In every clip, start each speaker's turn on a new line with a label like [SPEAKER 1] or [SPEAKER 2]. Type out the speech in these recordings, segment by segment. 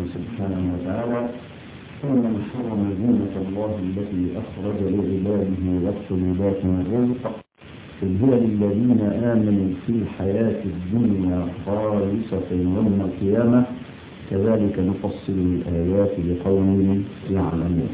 [SPEAKER 1] سبحانه وتعالى ومن حرم زينة الله التي أخرج لعباده والطيبات من الرزق قل هي للذين آمنوا في الحياة الدنيا خالصة يوم القيامة كذلك نفصل الآيات لقوم يعلمون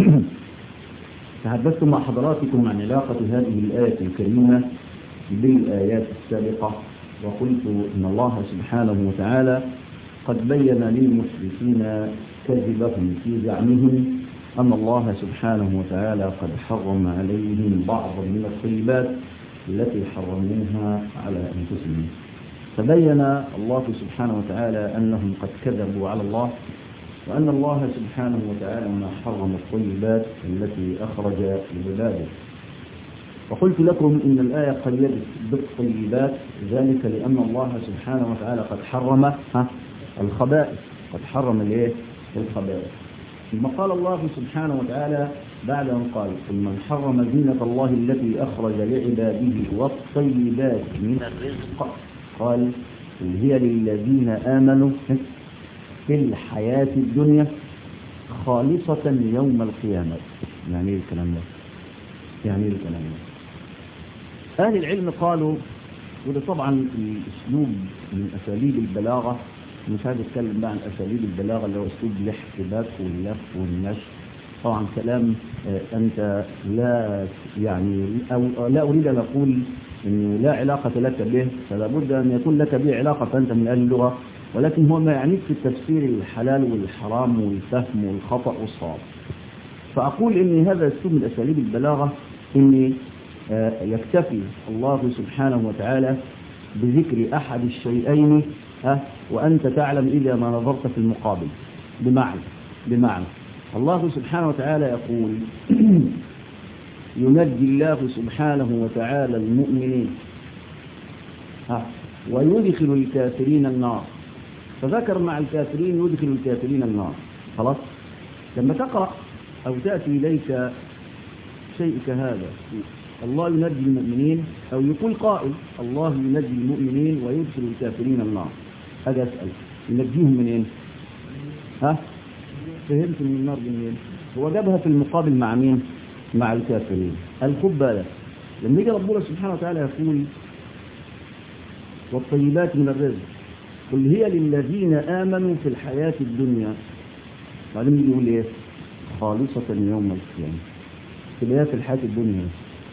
[SPEAKER 1] تحدثت مع حضراتكم عن علاقة هذه الآية الكريمة بالآيات السابقة وقلت إن الله سبحانه وتعالى قد بين للمشركين كذبهم في زعمهم أن الله سبحانه وتعالى قد حرم عليهم بعضا من الطيبات التي حرموها على أنفسهم فبين الله سبحانه وتعالى أنهم قد كذبوا على الله وأن الله سبحانه وتعالى ما حرم الطيبات التي أخرج لعباده وقلت لكم إن الآية قد يرد بالطيبات ذلك لأن الله سبحانه وتعالى قد حرم الخبائث قد حرم الايه الخبائث ثم قال الله سبحانه وتعالى بعد أن قال ثم من حرم زينة الله التي أخرج لعباده والطيبات من الرزق قال هي للذين آمنوا في الحياة الدنيا خالصة يوم القيامة يعني ايه الكلام ده يعني ايه الكلام ده أهل العلم قالوا وده طبعا الأسلوب من أساليب البلاغة مش عايز اتكلم بقى عن اساليب البلاغه اللي هو اسلوب الاحتباك واللف والنشر طبعا كلام انت لا يعني او لا اريد ان اقول انه لا علاقه لك به فلا بد ان يكون لك به علاقه فانت من اهل اللغه ولكن هو ما يعنيك في التفسير الحلال والحرام والفهم والخطا والصواب فاقول ان هذا اسلوب من اساليب البلاغه ان يكتفي الله سبحانه وتعالى بذكر احد الشيئين ها وأنت تعلم إذا ما نظرت في المقابل بمعنى بمعنى الله سبحانه وتعالى يقول ينجي الله سبحانه وتعالى المؤمنين ها ويدخل الكافرين النار فذكر مع الكافرين يدخل الكافرين النار خلاص لما تقرأ أو تأتي إليك شيء كهذا الله ينجي المؤمنين أو يقول قائل الله ينجي المؤمنين ويدخل الكافرين النار هذا أسأل ينجيهم منين ها فهمت من النار منين هو جابها في المقابل مع مين مع الكافرين الخب بالك لما يجي ربنا سبحانه وتعالى يقول والطيبات من الرزق قل هي للذين آمنوا في الحياة الدنيا بعدين يجي يقول ايه خالصة يوم القيامة تبقى في الحياة الدنيا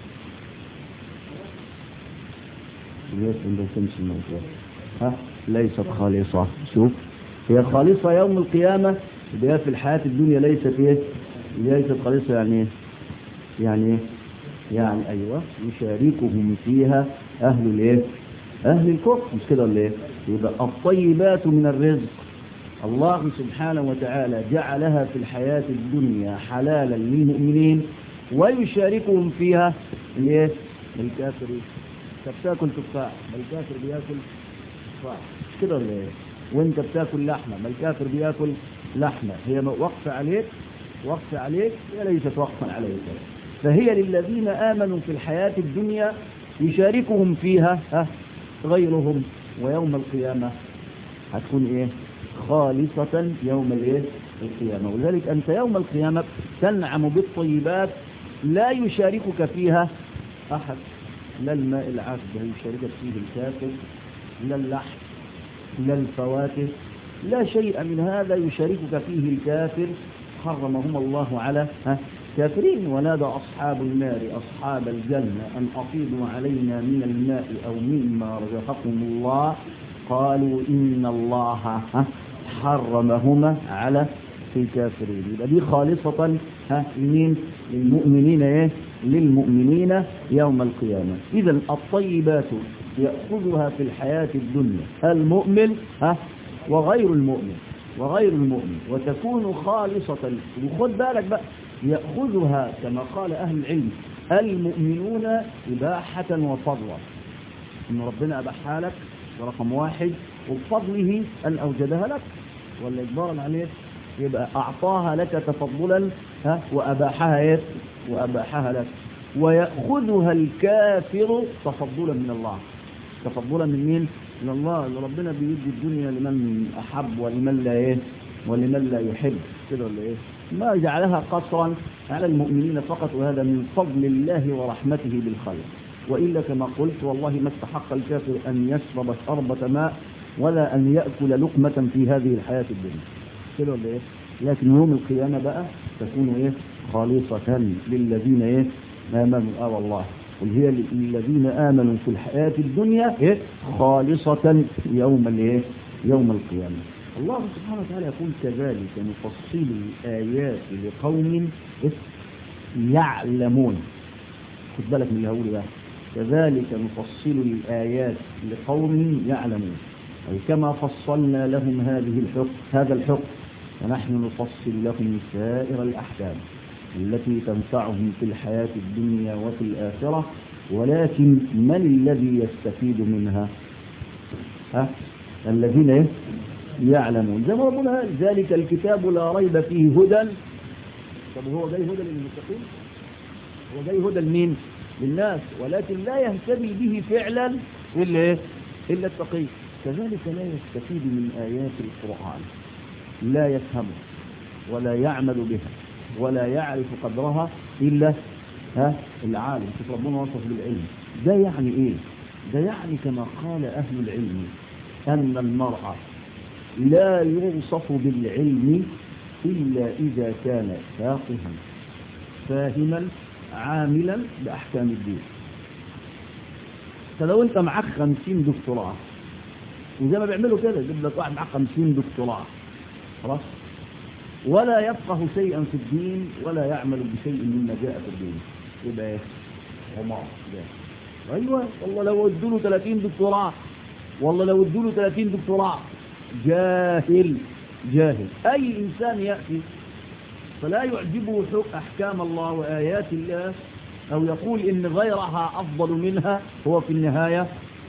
[SPEAKER 1] تبقى في الموضوع ها ليست خالصة شوف هي خالصة يوم القيامة هي في الحياة الدنيا ليست ايه ليست خالصة يعني ايه يعني ايه يعني ايوه يشاركهم فيها اهل الايه اهل الكفر مش كده ولا ايه يبقى الطيبات من الرزق الله سبحانه وتعالى جعلها في الحياة الدنيا حلالا للمؤمنين ويشاركهم فيها الايه الكافرين انت بتاكل تفاح الكافر بياكل تفاح كده ولا ايه وانت بتاكل لحمه ما الكافر بياكل لحمه هي وقف عليك وقف عليك هي ليست وقفا عليك فهي للذين امنوا في الحياه الدنيا يشاركهم فيها ها غيرهم ويوم القيامه هتكون ايه خالصة يوم الايه القيامة ولذلك أنت يوم القيامة تنعم بالطيبات لا يشاركك فيها أحد لا الماء العذب يشاركك فيه الكافر لا اللحم لا الفواكه لا شيء من هذا يشاركك فيه الكافر حرمهم الله على كافرين ونادى أصحاب النار أصحاب الجنة أن أفيضوا علينا من الماء أو مما رزقكم الله قالوا إن الله حرمهما على الكافرين يبقى دي خالصة ها لمين للمؤمنين ايه للمؤمنين يوم القيامة إذا الطيبات يأخذها في الحياة الدنيا المؤمن ها وغير المؤمن وغير المؤمن وتكون خالصة وخد بالك بقى يأخذها كما قال أهل العلم المؤمنون إباحة وفضلا إن ربنا أباحها لك رقم واحد وبفضله أن أوجدها لك ولا إجبارا عليه يبقى أعطاها لك تفضلا ها وأباحها إيه وأباحها لك ويأخذها الكافر تفضلا من الله تفضلا من مين من الله اللي ربنا بيدي الدنيا لمن أحب ولمن لا إيه ولمن لا يحب كده ولا ايه ما جعلها قصرا على المؤمنين فقط وهذا من فضل الله ورحمته بالخلق وإلا كما قلت والله ما استحق الكافر أن يشرب شربة ماء ولا أن يأكل لقمة في هذه الحياة الدنيا كده ولا ايه لكن يوم القيامة بقى تكون ايه خالصة للذين ايه آمنوا آه والله قل هي للذين آمنوا في الحياة الدنيا إيه؟ خالصة يوم الايه يوم القيامة الله سبحانه وتعالى يقول كذلك نفصل الآيات لقوم إيه؟ يعلمون خد بالك من اللي هقوله بقى كذلك نفصل الآيات لقوم يعلمون أي كما فصلنا لهم هذه الحكم هذا الحكم ونحن نفصل لهم سائر الأحكام التي تنفعهم في الحياة الدنيا وفي الآخرة ولكن من الذي يستفيد منها ها؟ الذين إيه؟ يعلمون زي ما ربنا ذلك الكتاب لا ريب فيه هدى طب هو جاي هدى للمتقين هو جاي هدى لمين للناس ولكن لا يهتدي به فعلا إلا إيه؟ إلا التقي كذلك لا يستفيد من آيات القرآن لا يفهمه ولا يعمل بها ولا يعرف قدرها إلا ها العالم شوف ربنا وصف بالعلم ده يعني إيه ده يعني كما قال أهل العلم أن المرأة لا يوصف بالعلم إلا إذا كان فاقها فاهما عاملا بأحكام الدين فلو أنت معك خمسين دكتوراه وزي ما بيعملوا كده يجيب لك واحد معاه 50 دكتوراه خلاص ولا يفقه شيئا في الدين ولا يعمل بشيء مما جاء في الدين يبقى ايه حمار ايوه والله لو ادوا له 30 دكتوراه والله لو ادوا له 30 دكتوراه جاهل جاهل اي انسان ياتي فلا يعجبه احكام الله وايات الله او يقول ان غيرها افضل منها هو في النهايه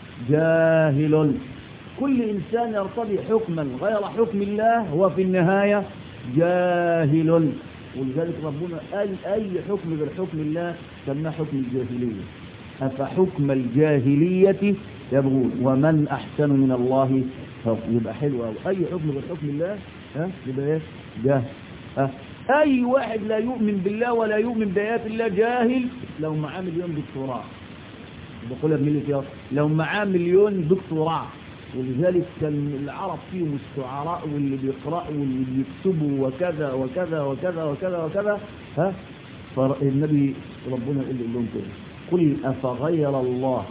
[SPEAKER 1] جاهل كل إنسان يرتضي حكما غير حكم الله هو في النهاية جاهل ولذلك ربنا قال أي حكم غير حكم الله سماه حكم الجاهلية أفحكم الجاهلية يبغون ومن أحسن من الله يبقى حلو أو أي حكم غير حكم الله ها يبقى إيه جاهل ها أي واحد لا يؤمن بالله ولا يؤمن بآيات الله جاهل لو معاه مليون دكتوراه بقولها بملة لو معاه مليون دكتوراه ولذلك كان العرب فيهم الشعراء واللي بيقرأوا واللي بيكتبوا وكذا وكذا وكذا وكذا وكذا ها فالنبي ربنا يقول لهم كده قل أفغير الله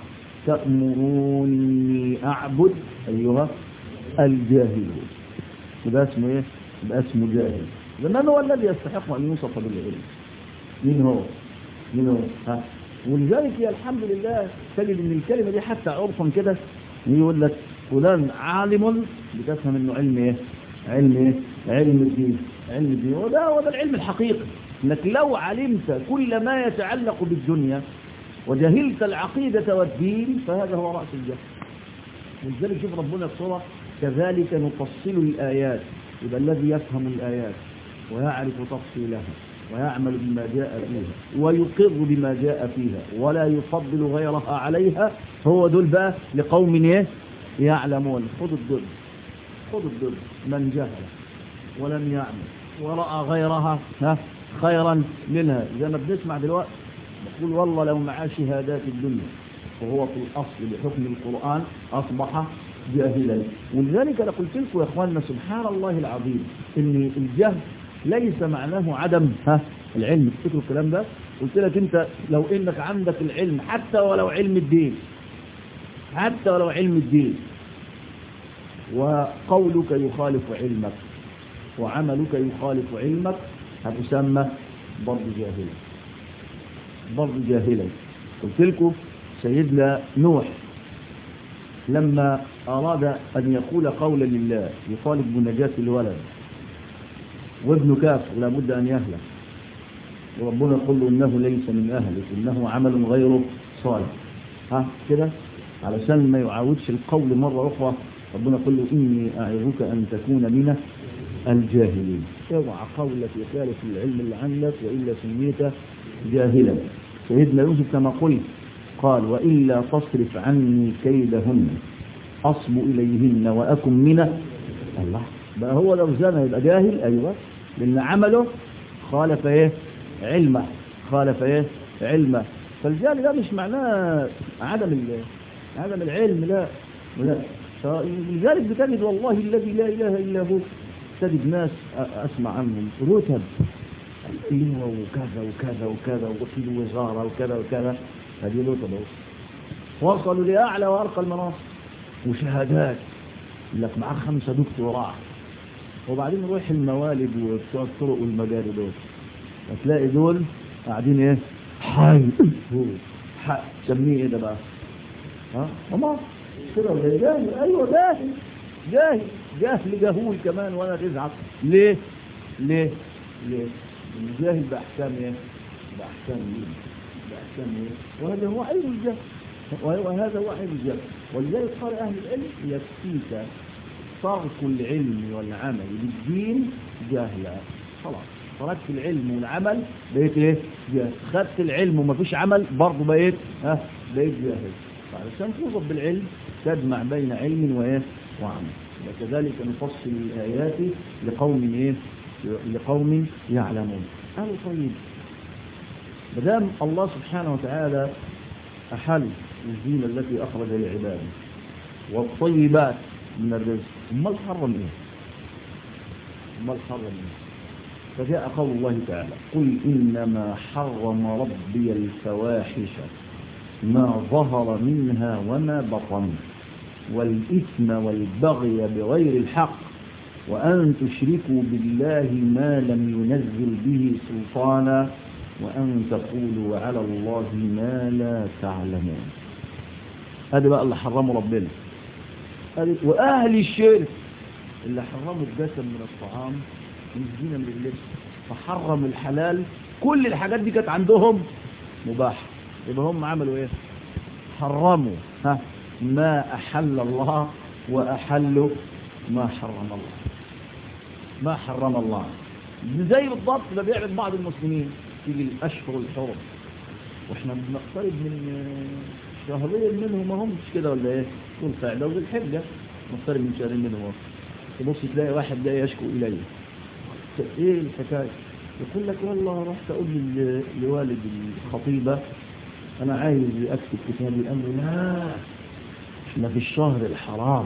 [SPEAKER 1] تأمروني أعبد أيها الجاهلون يبقى اسمه إيه؟ يبقى اسمه جاهل لمن هو الذي يستحق أن يوصف بالعلم مين هو؟ مين هو؟ ها؟ ولذلك يا الحمد لله تجد ان الكلمة دي حتى عرفا كده يقول لك فلان عالم بتفهم انه علم ايه علم ايه علم الدين علم الدين وده هو ده العلم الحقيقي انك لو علمت كل ما يتعلق بالدنيا وجهلت العقيدة والدين فهذا هو رأس الجهل ولذلك شوف ربنا في الصورة كذلك نفصل الآيات يبقى الذي يفهم الآيات ويعرف تفصيلها ويعمل بما جاء فيها ويقر بما جاء فيها ولا يفضل غيرها عليها هو دول بقى لقوم ايه يعلمون خذوا الدل خذوا الدل من جهل ولم يعمل ورأى غيرها ها خيرا منها زي ما بنسمع دلوقتي بقول والله لو معاه شهادات الدنيا وهو في الأصل بحكم القرآن أصبح جاهلا ولذلك أنا قلت لكم يا أخواننا سبحان الله العظيم إن الجهل ليس معناه عدم ها العلم تفتكروا الكلام ده قلت لك انت لو انك عندك العلم حتى ولو علم الدين حتى ولو علم الدين وقولك يخالف علمك وعملك يخالف علمك هتسمى برضه جاهلا برضه جاهلا قلت لكم سيدنا نوح لما أراد أن يقول قولا لله يطالب بنجاة الولد وابن كافر لابد أن يهلك وربنا يقول له إنه ليس من أهلك إنه عمل غير صالح ها كده علشان ما يعاودش القول مرة أخرى ربنا يقول له إني أعظك أن تكون من الجاهلين اوعى قولك يخالف العلم اللي عندك وإلا سميت جاهلا سيدنا يوسف كما قلت قال وإلا تصرف عني كيدهن أصب إليهن وأكن من الله بقى هو لو زنى يبقى جاهل ايوه لان عمله خالف ايه علمه خالف ايه علمه فالجهل ده مش معناه عدم ال- عدم العلم لا لا فلذلك بتجد والله الذي لا اله الا هو تجد ناس أ- اسمع عنهم رتب اللواء وكذا وكذا وكذا وفي الوزاره وكذا وكذا هذه رتب أهو. وصلوا لاعلى وارقى المناصب وشهادات يقول لك معاه خمسه دكتوراه وبعدين نروح الموالد وبتوع الطرق والمجاري دول هتلاقي دول قاعدين ايه حي هو حي سميه ايه ده بقى ها وما كده ولا جاهل ايوه جاهل جاهل جاهل جهول كمان ولا تزعل ليه ليه ليه الجاهل باحكام ايه باحكام ايه باحكام ايه وهذا هو عين الجهل وهذا هو عين الجهل ولذلك قال اهل العلم يكفيك ترك العلم والعمل بالدين جهلا خلاص تركت العلم والعمل بقيت ايه جاهل خدت العلم ومفيش عمل برضه بقيت ها بقيت جاهل علشان توصف بالعلم تجمع بين علم وايه وعمل وكذلك نفصل الايات لقوم ايه لقوم يعلمون قالوا طيب ما دام الله سبحانه وتعالى احل الزينه التي اخرج لعباده والطيبات من الرزق امال حرم ايه امال حرم ايه فجاء قول الله تعالى قل انما حرم ربي الفواحش ما ظهر منها وما بطن والإثم والبغي بغير الحق وأن تشركوا بالله ما لم ينزل به سلطانا وأن تقولوا على الله ما لا تعلمون هذا بقى اللي حرمه ربنا هذه- وأهل الشرك اللي حرموا الدسم من الطعام والزينة من اللبس فحرموا الحلال كل الحاجات دي كانت عندهم مباحة يبقى هم عملوا ايه حرموا ها ما أحل الله وأحلوا ما حرم الله ما حرم الله زي بالضبط ما بيعمل بعض المسلمين تيجي الأشهر الحرم واحنا بنقترب من شهرين منهم ما همش كده ولا ايه طول فعلا وذي الحجة نقترب من شهرين منهم اهو. تبص تلاقي واحد جاي يشكو إلي ايه الحكاية يقول لك والله رحت أقول لل- لوالد الخطيبة أنا عايز أكتب كتاب الأمر لا احنا في الشهر الحرام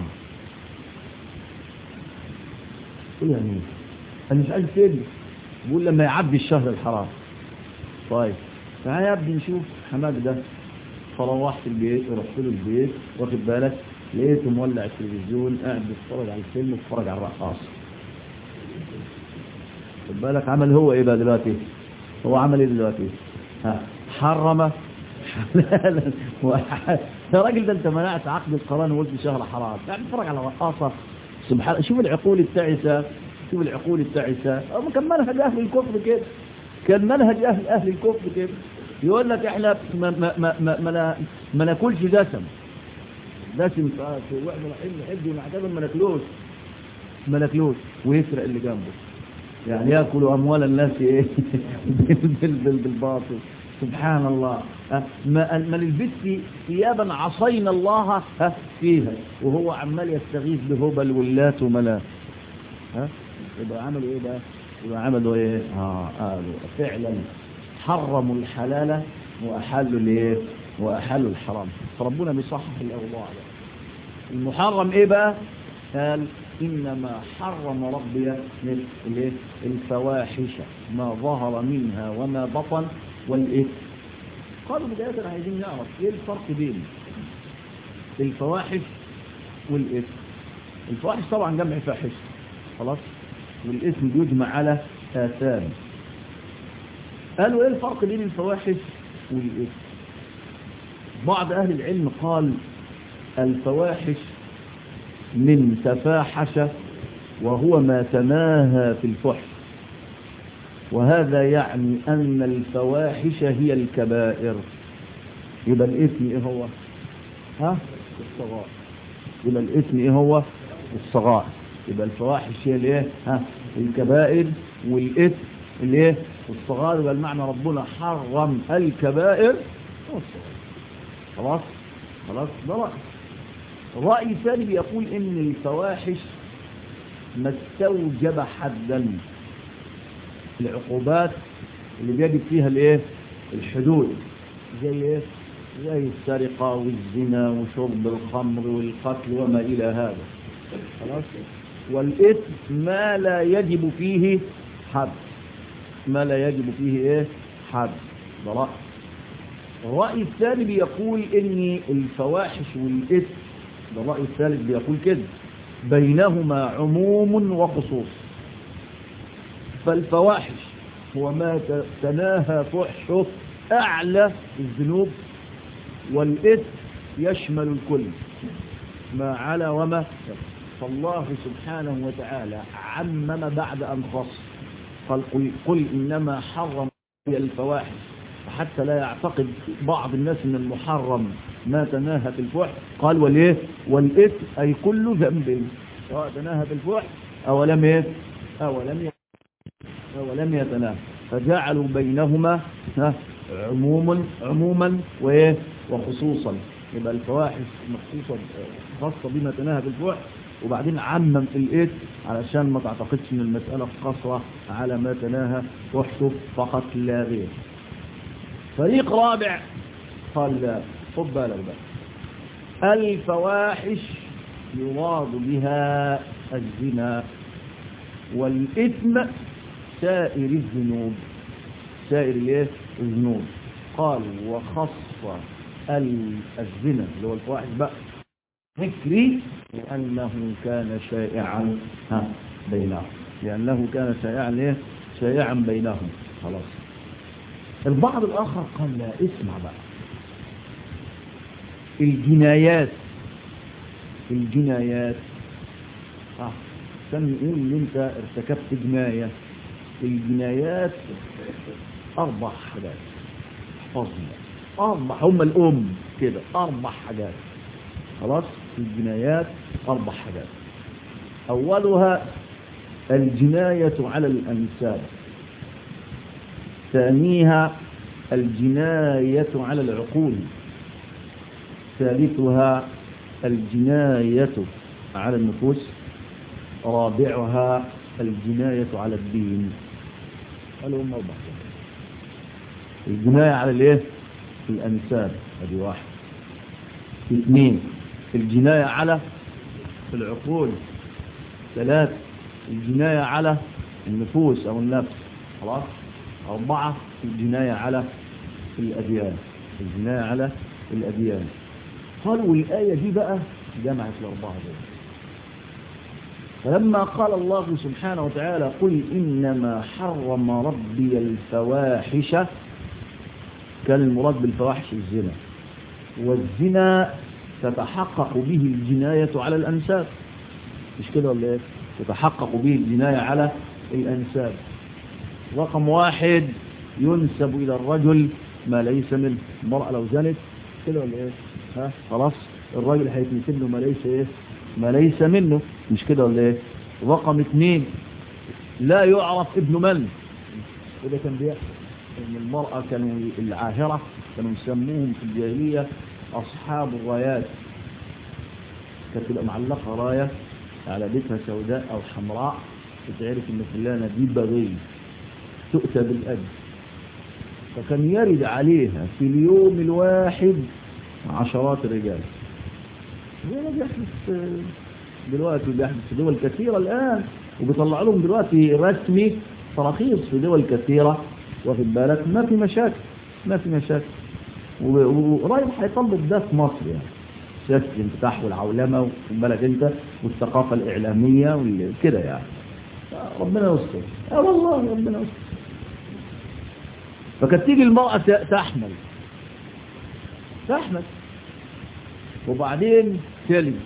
[SPEAKER 1] قول يعني ايه؟ أنا مش عايز كده بقول لما يعدي الشهر الحرام طيب تعالى يا ابني نشوف حماد ده فروحت البيت ورحت له البيت واخد بالك لقيته مولع التلفزيون قاعد بيتفرج على الفيلم وبيتفرج على الرقاص خد بالك عمل هو ايه بقى دلوقتي هو عمل ايه دلوقتي ها حرم حلالا وح- يا راجل ده انت منعت عقد القران وقلت شهر حرام يعني بتتفرج على رقاصه سبحان شوف العقول التعسه شوف العقول التعسه أو كان منهج اهل الكفر كده كان منهج اهل اهل الكفر كده يقول لك احنا ما ما ما ما, ما, نا- ما ناكلش دسم دسم في واحنا رايحين نحج ونعتبر ما ناكلوش ما ناكلوش ويسرق اللي جنبه يعني ياكل اموال الناس ايه بال- بال- بال- بالباطل سبحان الله أه، ما ما نلبسش ثيابا عصينا الله ها، فيها وهو عمال يستغيث بهبل واللات ومناه ها يبقى عملوا ايه بقى يبقى عملوا ايه اه قالوا فعلا حرموا الحلال واحلوا الايه واحلوا الحرام فربنا بيصحح الاوضاع بقى. المحرم ايه بقى قال انما حرم ربي الايه الفواحش ما ظهر منها وما بطن والاثم قالوا بدايه عايزين نعرف ايه الفرق بين الفواحش والاثم الفواحش طبعا جمع فاحش خلاص والاسم بيجمع على آثام قالوا ايه الفرق بين الفواحش والإثم بعض أهل العلم قال الفواحش من تفاحش وهو ما تناهى في الفحش وهذا يعني أن الفواحش هي الكبائر يبقى الإثم إيه هو ها الصغار يبقى الإثم إيه هو الصغار يبقى الفواحش هي الايه ها الكبائر والإثم الايه الصغار يبقى المعنى ربنا حرم الكبائر والصغار خلاص خلاص ده رأي رأي ثاني بيقول إن الفواحش ما استوجب حدا العقوبات اللي بيجب فيها الايه الحدود زي ايه زي السرقة والزنا وشرب الخمر والقتل وما إلى هذا خلاص والإثم ما لا يجب فيه حد ما لا يجب فيه ايه حد ده رأي الرأي الثاني بيقول ان الفواحش والإثم ده الرأي الثالث بيقول كده بينهما عموم وخصوص فالفواحش هو ما تناهى فحشه أعلى الذنوب والإثم يشمل الكل ما على وما فالله سبحانه وتعالى عمم بعد أن خص قال قل, قل إنما حرم الفواحش حتى لا يعتقد بعض الناس ان المحرم ما تناهى في الفحش قال وليه والإثم أي كل ذنب سواء تناهى في الفحش أو لم ايه أو لم أو لم يتناهى فجعلوا بينهما عموما عموما وايه وخصوصا يبقى الفواحش مخصوصا خاصة بما تناهى في الفحش وبعدين عمم في الايه علشان ما تعتقدش ان المسألة قصرة على ما تناهى فحشه فقط لا غير فريق رابع قال لا خد بالك بقى الفواحش يراد بها الزنا والإثم سائر الذنوب سائر الايه الذنوب قال وخص الزنا اللي هو الفواحش بقى ذكري لأنه كان شائعا بينهم لأنه كان شائعا ليه شائعا بينهم خلاص البعض الآخر قال لا اسمع بقى الجنايات الجنايات اه كان يقول ان انت ارتكبت جناية الجنايات اربع حاجات احفظنا اربع هم الام كده اربع حاجات خلاص الجنايات اربع حاجات اولها الجناية على الانساب ثانيها الجناية على العقول ثالثها الجناية على النفوس رابعها الجناية على الدين قالوا هم أربع الجناية على الايه الأنساب هذه واحد اثنين الجناية على العقول ثلاث الجناية على النفوس أو النفس خلاص أربعة الجناية على الأديان الجناية على الأديان قالوا الآية دي بقى جمعت الأربعة دول فلما قال الله سبحانه وتعالى قل إنما حرم ربي الفواحش كان المراد بالفواحش الزنا والزنا تتحقق به الجناية على الأنساب مش كده ولا ايه تتحقق به الجناية على الأنساب رقم واحد ينسب إلى الرجل ما ليس منه المرأة لو زنت كده ولا ايه ها خلاص الراجل هيتنسب له ما ليس ايه ما ليس منه مش كده ولا ايه رقم اثنين لا يعرف ابن من وده كان بيحصل ان المرأة كانوا العاهرة كانوا يسموهم في الجاهلية اصحاب الرايات كانت تبقى معلقة راية على بيتها سوداء او حمراء بتعرف ان فلانة دي بغي تؤتى بالأجر فكان يرد عليها في اليوم الواحد عشرات الرجال زي ما بيحدث دلوقتي بيحدث في دول كثيرة الآن وبيطلع لهم دلوقتي رسمي تراخيص في دول كثيرة واخد بالك ما في مشاكل ما في مشاكل ورايح هيطبق ده في مصر يعني سياسة الانفتاح والعولمة واخد بالك انت والثقافة الإعلامية وكده يعني ربنا يستر اه والله ربنا يستر فكانت تيجي المرأة تحمل تحمل وبعدين تلد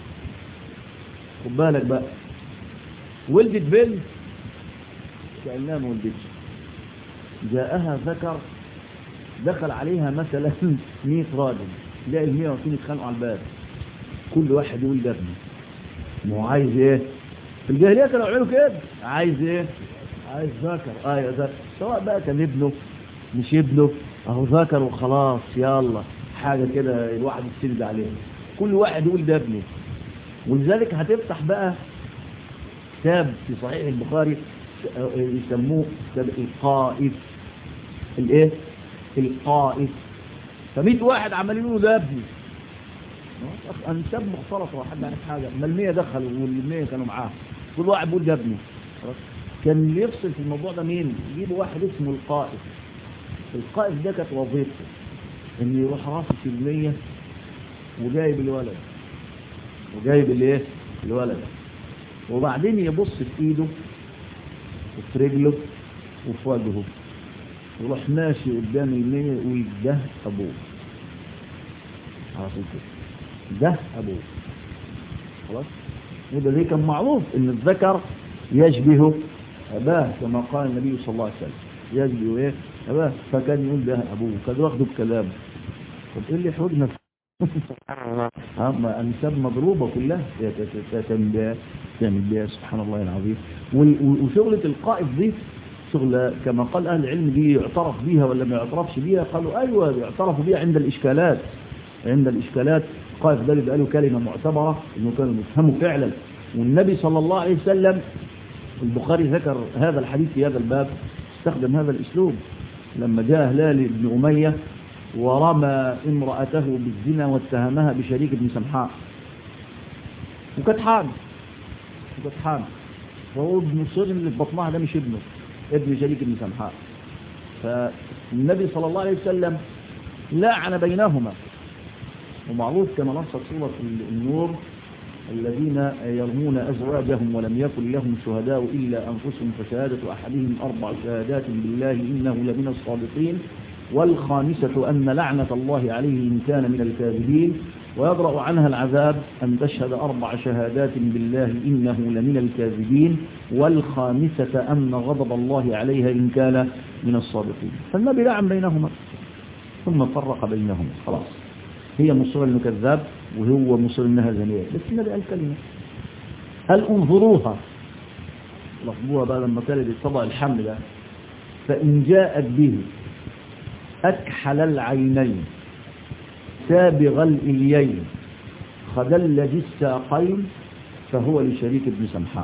[SPEAKER 1] خد بالك بقى ولدت بنت كأنها ما ولدتش جاءها ذكر دخل عليها مثلا 100 راجل تلاقي ال 120 يتخانقوا على الباب كل واحد يقول ده ابني ما هو عايز ايه في الجاهليه كانوا يعملوا كده عايز ايه عايز ذكر اه يا ذكر سواء بقى كان ابنه مش ابنه اهو ذكر وخلاص يلا حاجة كده الواحد يستند عليها كل واحد يقول ده ابني ولذلك هتفتح بقى كتاب في صحيح البخاري يسموه كتاب القائف الايه القائف فمئة واحد عمالين يقولوا ده ابني انساب مختلطه وحد عارف حاجه ما المية دخلوا والمية كانوا معاه كل واحد بيقول ده ابني كان اللي يفصل في الموضوع ده مين يجيبوا واحد اسمه القائف القائف ده كانت وظيفته ان يروح رافس المية وجايب الولد وجايب الايه الولد وبعدين يبص في ايده وفي رجله وفي وجهه ويروح ماشي قدام المية ويقول ده ابوه على طول كده ده ابوه خلاص وده زي كان معروف ان الذكر يشبه اباه كما قال النبي صلى الله عليه وسلم يشبه ايه اباه فكان يقول ده ابوه كان واخده بكلام طب ايه اللي حوجنا اما انساب مضروبه كلها تعمل بها سبحان الله العظيم وشغله القائف دي شغلة كما قال أهل العلم دي يعترف بيها ولا ما يعترفش بيها قالوا أيوة يعترفوا بيها عند الإشكالات عند الإشكالات قائف ده يبقى له كلمة معتبرة إنه كانوا يفهموا فعلا والنبي صلى الله عليه وسلم البخاري ذكر هذا الحديث في هذا الباب استخدم هذا الأسلوب لما جاء هلال بن أمية ورمى امرأته بالزنا واتهمها بشريك ابن سمحاء وكانت حامل وكانت حامل وهو ابن الصغر اللي في بطنها ده مش ابنه ابن شريك ابن سمحاء فالنبي صلى الله عليه وسلم لاعن بينهما ومعروف كما نصت سورة النور الذين يرمون أزواجهم ولم يكن لهم شهداء إلا أنفسهم فشهادة أحدهم أربع شهادات بالله إنه لمن الصادقين والخامسة أن لعنة الله عليه إن كان من الكاذبين ويضرأ عنها العذاب أن تشهد أربع شهادات بالله إنه لمن الكاذبين والخامسة أن غضب الله عليها إن كان من الصادقين فالنبي لعن بينهما ثم فرق بينهما خلاص هي مصر انه كذاب وهو مصر انها زنية بس النبي قال كلمة هل انظروها لفظوها بقى لما كانت الطبع الحمل ده فإن جاءت به أكحل العينين سابغ الإليين خدلج الساقين فهو لشريك ابن سمحاء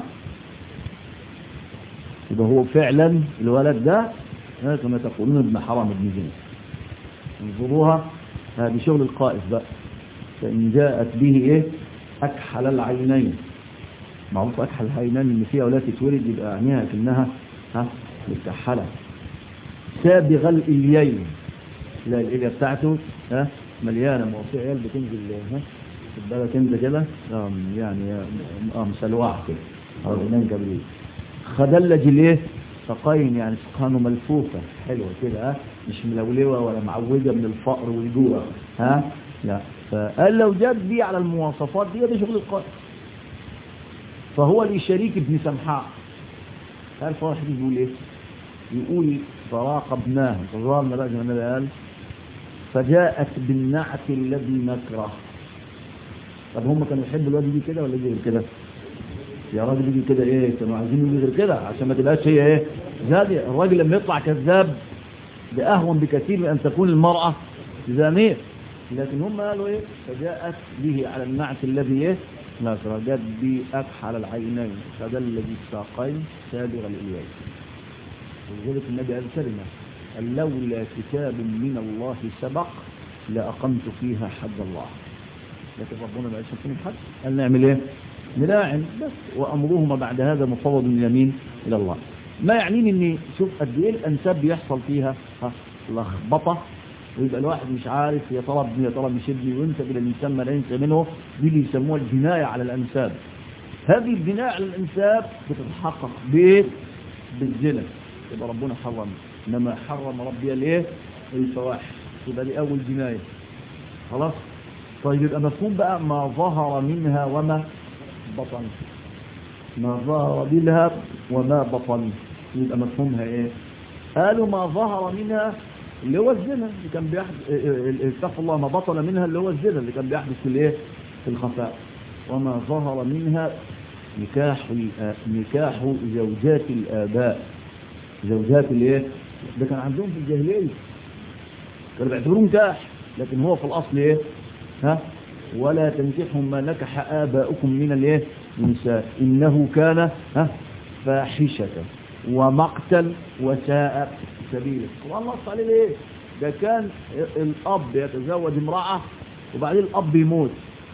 [SPEAKER 1] يبقى هو فعلا الولد ده كما تقولون ابن حرام ابن زين انظروها هذه شغل القائف بقى فإن جاءت به إيه أكحل العينين معروف أكحل العينين إن فيها أولاد تتولد يبقى عينيها كأنها ها متكحلة سابغ الإليين لا الإلية بتاعته ها مليانة موصية عيال بتنزل ها خد بالك انت كده يعني اه مسلوعة كده أو عينين قبليه خدلج الايه سقين يعني سقانه ملفوفة حلوة كده ها مش ملولوة ولا معوجة من الفقر والجوع ها لا فقال لو جت دي على المواصفات دي ده شغل القائد فهو لشريك ابن سمحاء قال فرح يقول ايه يقول فراقبناه فظهرنا بقى زي ما النبي قال فجاءت بالنعت الذي نكره طب هم كانوا يحبوا الواد يجي كده ولا يجي كده يا راجل يجي كده ايه كانوا عايزين يجي غير كده عشان ما تبقاش هي ايه زادي الراجل لما يطلع كذاب ده اهون بكثير من ان تكون المرأة زانية لكن هم قالوا ايه فجاءت به على النعت الذي ايه ناصر جاءت به اكحل العينين فدل بالساقين سابغ الاليين ولذلك النبي قال كلمة قال لولا كتاب من الله سبق لأقمت فيها حد الله لكن ربنا ما يشوفون حد قال نعمل ايه نلاعن بس وأمرهما بعد هذا مفوض من اليمين إلى الله ما يعنيني اني شوف قد ايه الانساب بيحصل فيها لخبطه ويبقى الواحد مش عارف يا ترى ابني يا ترى مش ابني وانت كده الانسان ما لا ينسى منه دي اللي يسموها البنايه على الانساب هذه البناء على الانساب بتتحقق بايه بالزنا يبقى ربنا حرم انما حرم ربي الايه الفواحش يبقى دي اول جنايه خلاص طيب يبقى مفهوم بقى ما ظهر منها وما بطن ما ظهر منها وما بطن يبقى مفهومها ايه قالوا ما ظهر منها اللي هو الزنا اللي كان بيحدث استغفر الله ما بطل منها اللي هو الزنا اللي كان بيحدث في الايه في الخفاء وما ظهر منها نكاح نكاح زوجات الآباء زوجات الايه ده كان عندهم في الجاهليه كانوا بيعتبروه نكاح لكن هو في الاصل ايه ها ولا تنكحوا ما نكح آباؤكم من الايه نساء إنه كان ها فاحشة ومقتل وساء سبيلا والله نص عليه ليه ده كان الأب يتزوج امرأة وبعدين الأب يموت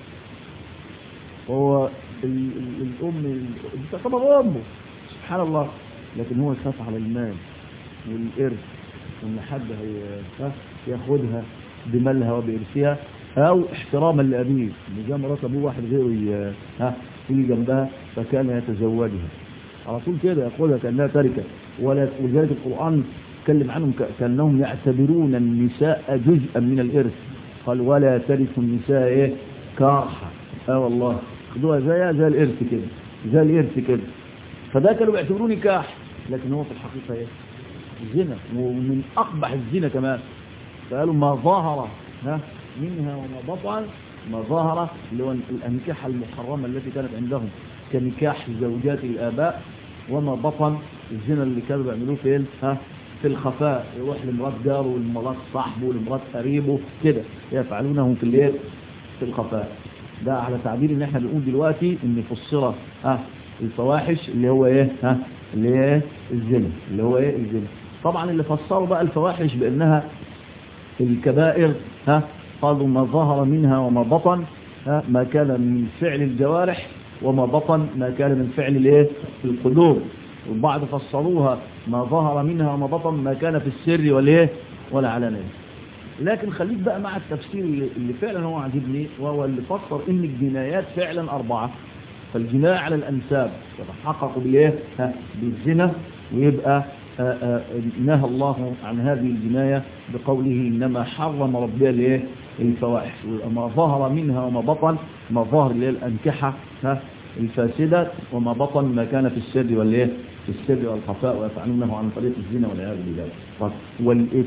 [SPEAKER 1] هو ال- ال- الأم تعتبر أمه سبحان الله لكن هو خاف على المال والإرث وإن حد هي- ها، ياخدها بمالها وبإرثها أو احتراما لأبيه إن جاء مرات أبوه واحد غيره ي- ها يجي جنبها فكان يتزوجها على طول كده ياخدها كأنها تركة ولا ولذلك القرآن تكلم عنهم ك- كأنهم يعتبرون النساء جزءا من الإرث قال ولا ترث النساء إيه كارحة اه والله خدوها زيها زي الإرث كده زي الإرث كده فده كانوا بيعتبروه نكاح لكن هو في الحقيقة إيه زنا ومن أقبح الزنا كمان فقالوا ما ظهر ها منها وما بطن ما ظهر اللي هو الأنكحة المحرمة التي كانت عندهم كنكاح زوجات الآباء وما بطن الزنا اللي كانوا بيعملوه فين ها في الخفاء يروح لمرات جاره ولمرات صاحبه ولمرات قريبه كده يفعلونه في الايه في الخفاء ده على تعبير ان احنا بنقول دلوقتي ان فسر ها الفواحش اللي هو ايه ها اللي هي ايه الزنا اللي هو ايه الزنا طبعا اللي فسروا بقى الفواحش بانها الكبائر ها قالوا ما ظهر منها وما بطن ها ما كان من فعل الجوارح وما بطن ما كان من فعل الايه القلوب والبعض فسروها ما ظهر منها وما بطن ما كان في السر والايه والعلانيه لكن خليك بقى مع التفسير اللي اللي فعلا هو عاجبني وهو اللي فسر ان الجنايات فعلا اربعه فالجناية على الأنساب يتحقق بالإيه؟ ها، بالزنا ويبقى آه، آه، نهى الله عن هذه الجناية بقوله إنما حرم ربي الإيه؟ الفواحش وما ظهر منها وما بطن ما ظهر اللي هي الأنكحة ها، الفاسدة وما بطن ما كان في السر والإيه؟ في السر والخفاء ويفعلونه عن طريق الزنا والعياذ بالله طيب، والإثم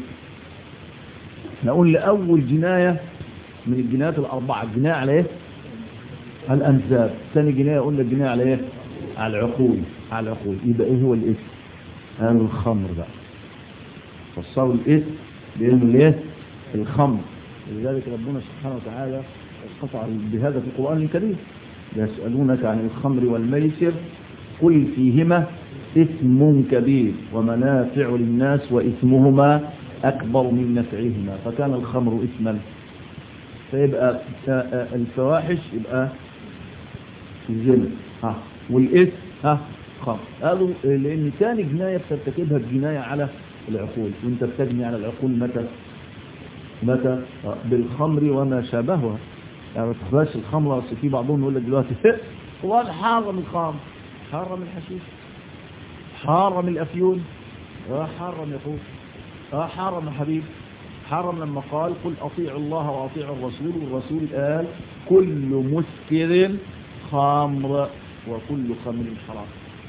[SPEAKER 1] نقول لأول جناية من الجنايات الأربعة الجناية على إيه؟ على الأنساب ثاني جناية قلنا الجناية على إيه؟ على العقول على العقول يبقى إيه هو الإثم؟ قالوا الخمر بقى فصلوا الإثم بأنه الإيه؟ الخمر لذلك ربنا سبحانه وتعالى قطع بهذا في القرآن الكريم يسألونك عن الخمر والميسر قل فيهما إثم كبير ومنافع للناس وإثمهما أكبر من نفعهما فكان الخمر إثما فيبقى آه، آه، الفواحش يبقى الزنا ها والإثم ها خمر قالوا لأن ثاني جناية بترتكبها الجناية على العقول وانت بتجني على العقول متى متى آه، بالخمر وما شابهها يعني ما تخبرش الخمر بس في بعضهم يقول لك دلوقتي هو حرم الخمر حرم الحشيش حرم الأفيون اه حرم يا اخوي اه حرم يا حبيبي حرم لما قال قل أطيعوا الله وأطيعوا الرسول والرسول قال كل مسكر خمر وكل خمر حرام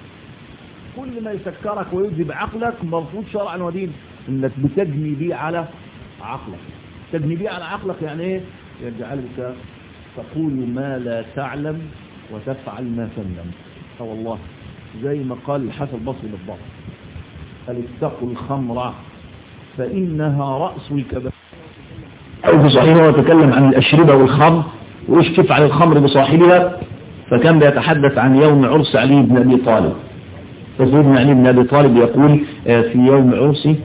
[SPEAKER 1] كل ما يسكرك ويذهب عقلك مرفوض شرعا ودين انك بتجني بيه على عقلك تجني بيه على عقلك يعني ايه يجعلك تقول ما لا تعلم وتفعل ما تندم اه والله زي ما قال الحسن البصري بالضبط قال اتقوا الخمر فإنها رأس الكبائر أو في صحيح هو يتكلم عن الأشربة والخمر وإيش تفعل الخمر بصاحبها فكان بيتحدث عن يوم عرس علي بن أبي طالب فسيدنا علي بن أبي طالب يقول آه، في يوم عرسي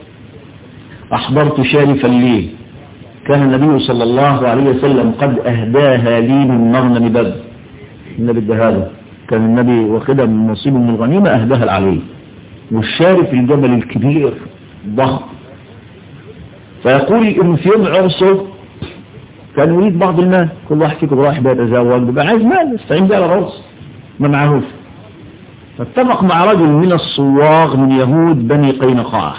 [SPEAKER 1] أحضرت شارف الليل كان النبي صلى الله عليه وسلم قد أهداها لي من مغنم بدر النبي اداها كان النبي واخدها من نصيب من الغنيمة أهداها العلي والشارف الجبل الكبير ضخم فيقول إن في يوم عرسه كان يريد بعض المال كل واحد فيكم رايح بيتزوج بيبقى عايز مال يستعين بيه على العرس ما معهوش فاتفق مع رجل من الصواغ من يهود بني قينقاع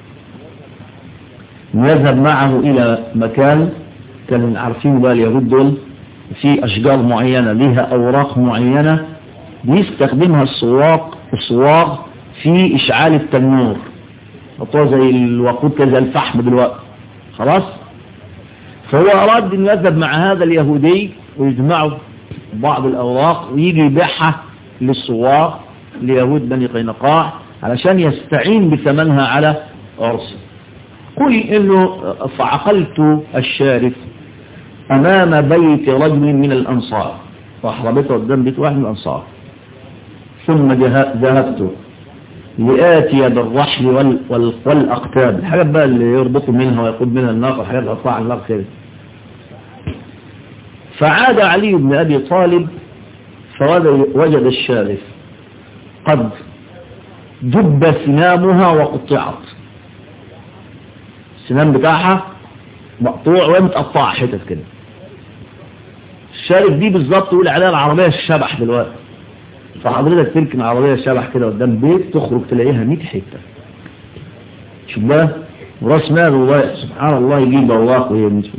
[SPEAKER 1] إنه يذهب معه إلى مكان كان عارفين بقى اليهود دول في أشجار معينة لها أوراق معينة بيستخدمها الصواغ الصواغ في إشعال التنور حطوها زي الوقود كده زي الفحم دلوقتي خلاص فهو أراد أن يذهب مع هذا اليهودي ويجمعوا بعض الأوراق ويجي يبيعها للصواغ ليهود بني قينقاع علشان يستعين بثمنها على عرسه قل إنه فعقلت الشارف أمام بيت رجل من الأنصار راح ربطه قدام بيت واحد من الأنصار ثم ذهبت لآتي بالرحل وال وال والأقتاب الحاجات بقى اللي يربطوا منها ويقود منها الناقة الحاجات اللي على الناقة كده فعاد علي بن أبي طالب فوجد الشارف قد جب سنامها وقطعت السنام بتاعها مقطوع ومتقطع حتت كده الشارف دي بالظبط تقول عليها العربية الشبح دلوقتي فحضرتك تركن عربية شبح كده قدام بيت تخرج تلاقيها 100 حتة شوف بقى وراس مال الله سبحان الله يجيب الله وهي من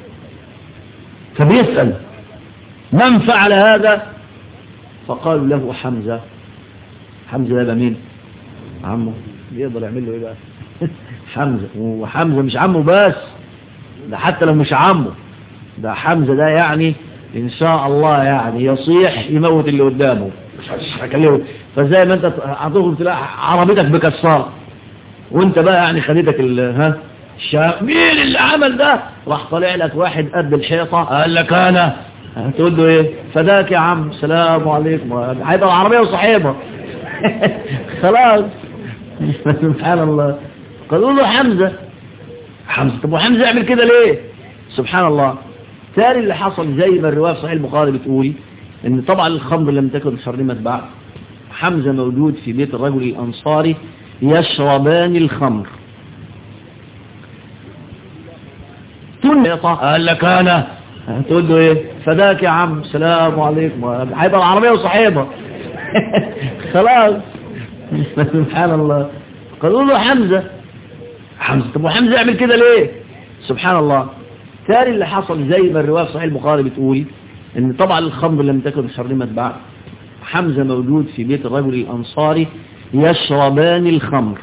[SPEAKER 1] فبيسأل من فعل هذا فقالوا له حمزة حمزة ده مين عمه يقدر يعمل له ايه بقى حمزة وحمزة مش عمه بس ده حتى لو مش عمه ده حمزة ده يعني ان شاء الله يعني يصيح يموت اللي قدامه هكلمه فزي ما انت هتخرج تلاقي عربيتك بكسار وانت بقى يعني خدتك ها الشاب مين اللي عمل ده راح طالع لك واحد قد الحيطة قال لك انا تقول له ايه فداك يا عم سلام عليكم هيبقى العربية وصاحبها خلاص سبحان الله قالوا له حمزة حمزة طب وحمزة يعمل كده ليه سبحان الله تاني اللي حصل زي ما الرواية في صحيح البخاري بتقول ان طبعا الخمر لم تكن حرمت بعد حمزة موجود في بيت الرجل الأنصاري يشربان الخمر تنطى قال لك انا تقول له ايه فداك يا عم سلام عليكم هيبقى العربية وصاحبها خلاص سبحان الله قالوا له حمزة حمزة طب وحمزة يعمل كده ليه سبحان الله تاني اللي حصل زي ما الرواية في صحيح البخاري بتقول ان طبعا الخمر لم تكن حرمت بعد حمزة موجود في بيت الرجل الأنصاري يشربان الخمر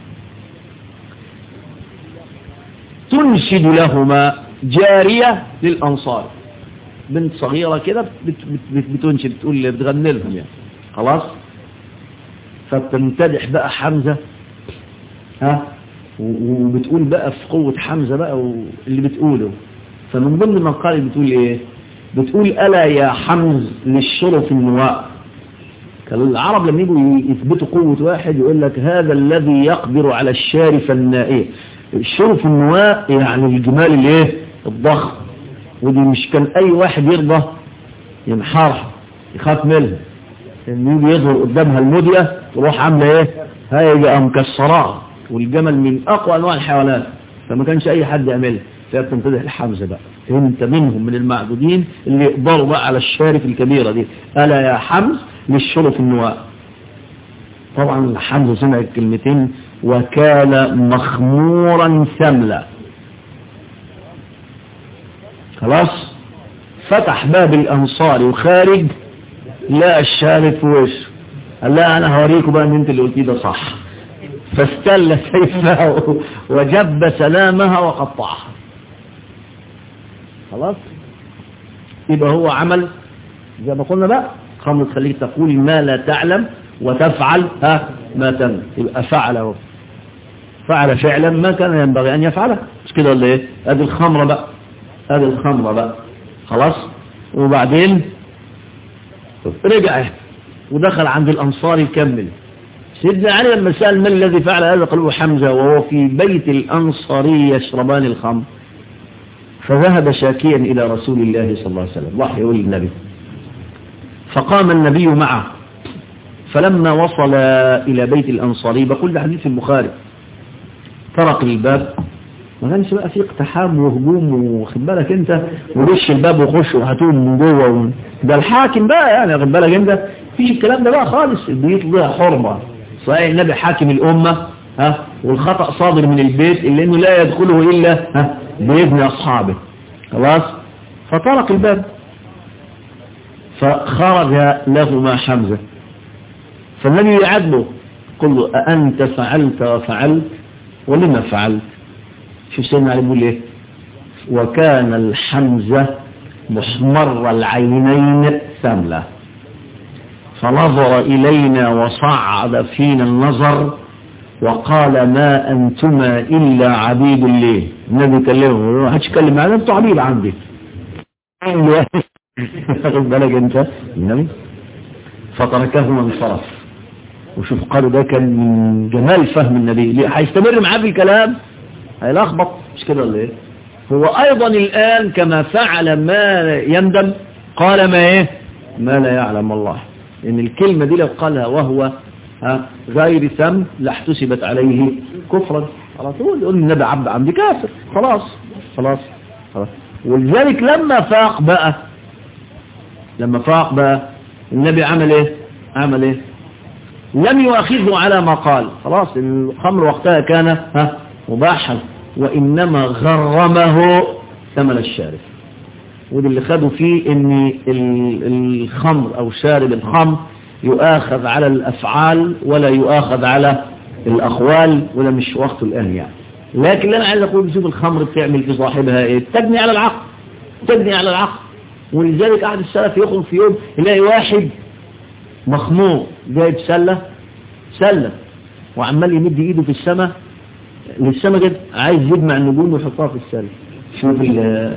[SPEAKER 1] تنشد لهما جارية للأنصار بنت صغيرة كده بتنشد بتقول بتغني لهم يعني خلاص فبتمتدح بقى حمزة ها وبتقول بقى في قوة حمزة بقى اللي بتقوله فمن ضمن ما قال بتقول ايه بتقول ألا يا حمز للشرف النواء كانوا العرب لما يجوا يثبتوا قوة واحد يقول لك هذا الذي يقدر على الشارف النائي الشرف النواء يعني الجمال الايه الضخم ودي مش كان اي واحد يرضى ينحرها يخاف منها ان يجي يظهر قدامها المدية تروح عامله ايه هاي مكسراها والجمل من اقوى انواع الحيوانات فما كانش اي حد يعملها فبتنتبه الحمزة بقى انت منهم من المعدودين اللي يقدروا بقى على الشارف الكبيرة دي ألا يا حمز للشرف النواء طبعا حمزة سمع الكلمتين وكان مخمورا سملا خلاص فتح باب الأنصار وخارج لا الشارف وش قال لا أنا هوريكم بقى ان انت اللي قلتيه ده صح فاستل سيفها وجب سلامها وقطعها خلاص يبقى هو عمل زي ما قلنا بقى خمر تخليك تقول ما لا تعلم وتفعل ها ما تم يبقى فعل اهو فعل فعلا ما كان ينبغي ان يفعله مش كده ولا ايه ادي الخمره بقى ادي الخمره بقى خلاص وبعدين رجع ودخل عند الانصار يكمل سيدنا علي لما سأل من الذي فعل هذا قالوا حمزة وهو في بيت الأنصاري يشربان الخمر فذهب شاكيا إلى رسول الله صلى الله عليه وسلم راح يقول للنبي فقام النبي معه فلما وصل إلى بيت الأنصاري بقول ده حديث البخاري طرق الباب ما كانش بقى فيه اقتحام وهجوم واخد بالك انت ورش الباب وخش وهاتوهم من جوه و... ده الحاكم بقى يعني واخد بالك انت فيش الكلام ده بقى خالص البيوت لها حرمه صحيح النبي حاكم الامه ها والخطأ صادر من البيت اللي انه لا يدخله الا ها بإذن اصحابه خلاص فطرق الباب فخرج لهما حمزة فالنبي يعدله قل له أأنت فعلت وفعلت ولما فعلت شوف سيدنا علي بيقول ايه وكان الحمزة محمر العينين سملة فنظر إلينا وصعد فينا النظر وقال ما أنتما إلا عبيد ليه النبي كلمه ما حدش كلم معنا انتوا عبيد عندي خد بالك انت النبي فتركه وانصرف وشوف قالوا ده كان من جمال فهم النبي ليه هيستمر معاه في الكلام هيلخبط مش كده ولا ايه هو ايضا الان كما فعل ما يندم قال ما ايه ما لا يعلم الله ان الكلمة دي لو قالها وهو ها غير ثم لاحتسبت عليه كفرا على طول يقول النبي عبد عمدي كافر خلاص خلاص خلاص ولذلك لما فاق بقى لما فاق بقى النبي عمل ايه عمل ايه لم يؤاخذه على ما قال خلاص الخمر وقتها كان ها مباحا وإنما غرمه ثمن الشارب وده اللي خدوا فيه ان الخمر او شارب الخمر يؤاخذ على الافعال ولا يؤاخذ على الاقوال ولا مش وقته الان يعني لكن اللي انا عايز اقول شوف الخمر بتعمل في صاحبها ايه تجني على العقل تجني على العقل ولذلك احد السلف يخرج في يوم يلاقي واحد مخمور جايب سله سله وعمال يمد ايده في السماء للسماء كده عايز يجمع النجوم ويحطها في السله شوف ال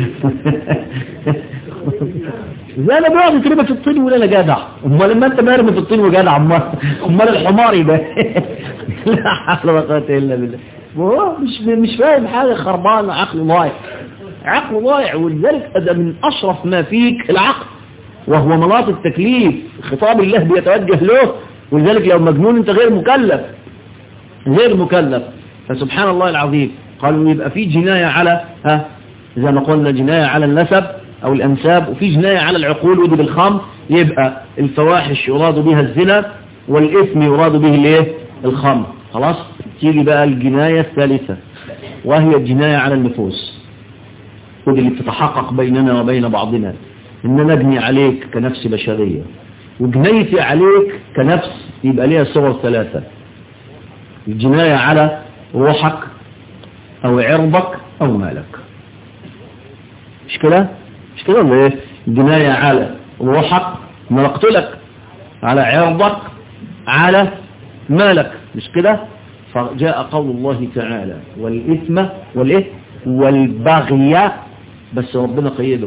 [SPEAKER 1] زي انا بيقعد يترمى في الطين ولا انا جدع امال لما انت مرمي في الطين وجدع امال امال الحمار ده لا حول ولا قوه الا بالله وهو مش مش فاهم حاجه خربان عقله ضايع عقله ضايع ولذلك ده من اشرف ما فيك العقل وهو مناط التكليف خطاب الله بيتوجه له ولذلك لو مجنون انت غير مكلف غير مكلف فسبحان الله العظيم قالوا يبقى في جناية على ها زي ما قلنا جناية على النسب او الانساب وفي جناية على العقول ودي بالخمر يبقى الفواحش يراد بها الزنا والاثم يراد به الايه الخمر خلاص تيجي بقى الجناية الثالثة وهي الجناية على النفوس ودي اللي بتتحقق بيننا وبين بعضنا ان نجني عليك كنفس بشرية وجنايتي عليك كنفس يبقى ليها صور ثلاثة الجناية على روحك او عرضك او مالك مش كده مش كده ولا ايه الجناية على روحك ما نقتلك على عرضك على مالك مش كده فجاء قول الله تعالى والإثم والإيه والبغي بس ربنا قيده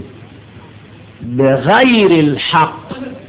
[SPEAKER 1] بغير الحق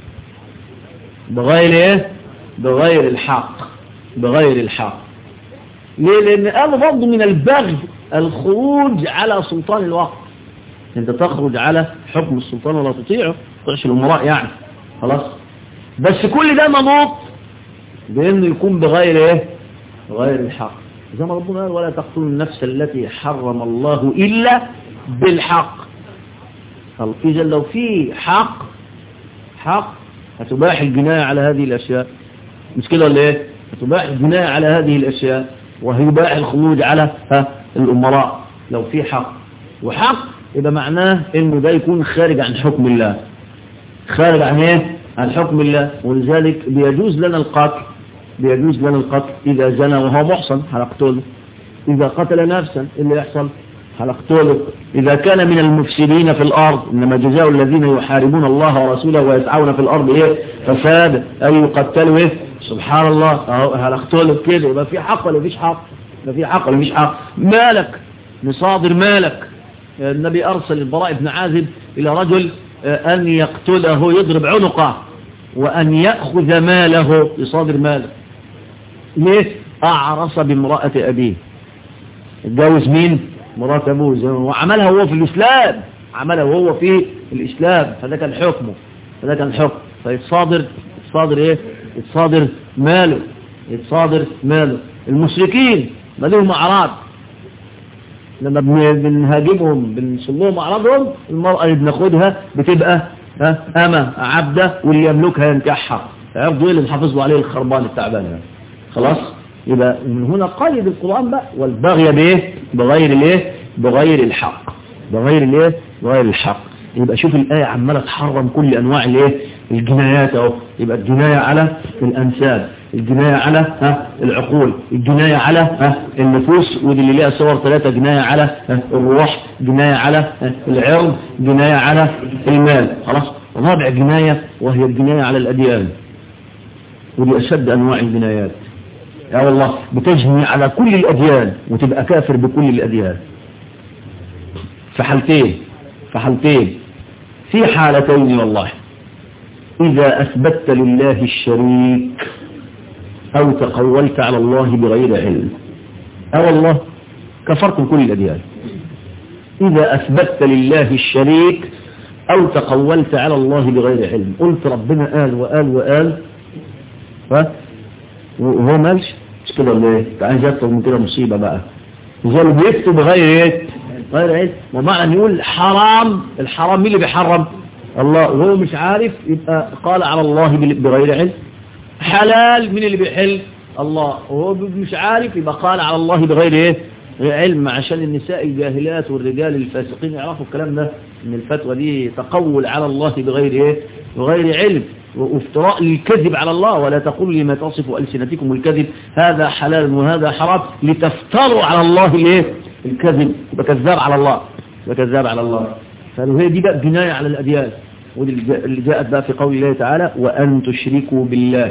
[SPEAKER 1] بغير ايه بغير الحق بغير الحق ليه لان قالوا برضه من البغي الخروج على سلطان الوقت انت تخرج على حكم السلطان ولا تطيعه تعش الامراء يعني خلاص بس كل ده منوط بانه يكون بغير ايه بغير الحق زي ما ربنا قال ولا تقتلوا النفس التي حرم الله الا بالحق طب اذا لو في حق حق هتباح الجناية على هذه الاشياء مش كده ولا ايه هتباح الجناية على هذه الاشياء وهيباح الخروج على ها الامراء لو في حق وحق يبقى معناه انه ده يكون خارج عن حكم الله خارج عن ايه عن حكم الله ولذلك بيجوز لنا القتل بيجوز لنا القتل اذا زنى وهو محصن هنقتله اذا قتل نفسا اللي يحصل هنقتله اذا كان من المفسدين في الارض انما جزاء الذين يحاربون الله ورسوله ويسعون في الارض ايه فساد اي يقتلوا ايه سبحان الله هنقتله كده يبقى في حق ولا مفيش حق يبقى في حق ولا مفيش حق مالك مصادر مالك النبي أرسل البراء بن عازب إلى رجل أن يقتله يضرب عنقه وأن يأخذ ماله يصادر ماله ليه أعرس بامرأة أبيه اتجوز مين مرات أبوه وعملها هو في الإسلام عملها هو في الإسلام فده كان حكمه فده كان حكم فيتصادر يتصادر ايه يتصادر ماله يتصادر ماله المشركين ما لهم أعراض لما بنهاجمهم بنصلهم أعراضهم المرأة اللي بناخدها بتبقى ها أما عبدة واللي يملكها ينكحها عرضوا اللي بنحافظ عليه الخربان التعبان خلاص يبقى من هنا قيد القرآن بقى والبغي بايه بغير الايه بغير الحق بغير الايه بغير الحق يبقى شوف الآية عمالة تحرم كل أنواع الايه الجنايات اهو يبقى الجناية على الأنساب الجناية على ها العقول الجناية على ها النفوس ودي اللي ليها صور ثلاثة جناية على ها الروح جناية على ها العرض جناية على المال خلاص رابع جناية وهي الجناية على الأديان ودي أشد أنواع الجنايات يا والله بتجني على كل الأديان وتبقى كافر بكل الأديان في حالتين في حالتين في حالتين والله إذا أثبتت لله الشريك أو تقولت على الله بغير علم أو الله كفرت كل الأديان إذا أثبتت لله الشريك أو تقولت على الله بغير علم قلت ربنا قال وقال وقال ها وهو مالش مش كده ولا ايه تعالى يكتب من كده مصيبة بقى زي بيكتب بغير ايه غير علم ومعنى ان يقول حرام الحرام مين اللي بيحرم الله وهو مش عارف يبقى قال على الله بغير علم حلال مين اللي بيحل الله وهو مش عارف يبقى قال على الله بغير ايه علم عشان النساء الجاهلات والرجال الفاسقين يعرفوا الكلام ده ان الفتوى دي تقول على الله بغير ايه بغير علم وافتراء للكذب على الله ولا تقول لما تصف ألسنتكم الكذب هذا حلال وهذا حرام لتفتروا على الله الايه الكذب بكذاب على الله بكذاب على الله فهي دي بقى بناية على الأديان واللي جاءت بقى في قول الله تعالى وأن تشركوا بالله